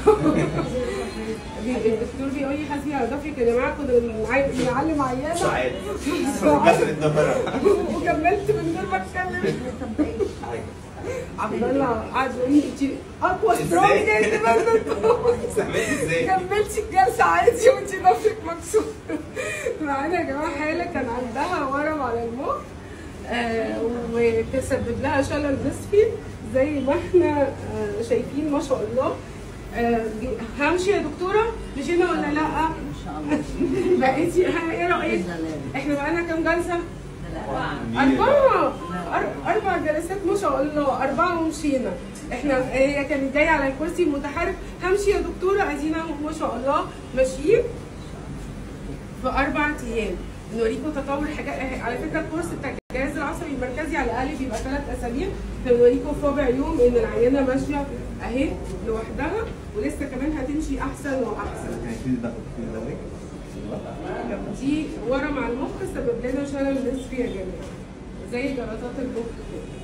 بي- الدكتور بيقول لي حاسبي على ضفرك يا جماعه كنا بنعي- بنعلم عيانه ساعات كسر الظهر وكملت من غير ما اتكلم عبد الله قعد يقول لي انت اقوى سترونج إزاي؟ اندبندنت استحملت ازاي؟ كملتي الجلسه عادي وانت ضفرك مكسور معانا يا جماعه حاله كان عندها ورم على المخ آه وتسبب لها شلل نصفي زي ما احنا آه شايفين ما شاء الله آه همشي يا دكتوره مشينا ولا لا؟ ان شاء الله بقيتي ها، ايه رايك؟ باذن الله احنا بقالنا كام جلسه؟ لا أربعة أر- أربع جلسات ما شاء الله أربعة ومشينا إحنا هي كانت جاية على الكرسي المتحرك همشي يا دكتورة عايزين ما شاء الله ماشيين في أربع أيام نوريكم تطور حاجات على فكرة الكورس بتاع الجهاز العصبي المركزي على الأقل بيبقى ثلاث أسابيع إحنا بنوريكم في رابع يوم إن العيانة ماشية أهي لوحدها ولسه كمان هتمشي أحسن وأحسن دي ورم على المخ سبب لنا شلل نصفي يا جماعه زي جلطات المخ كده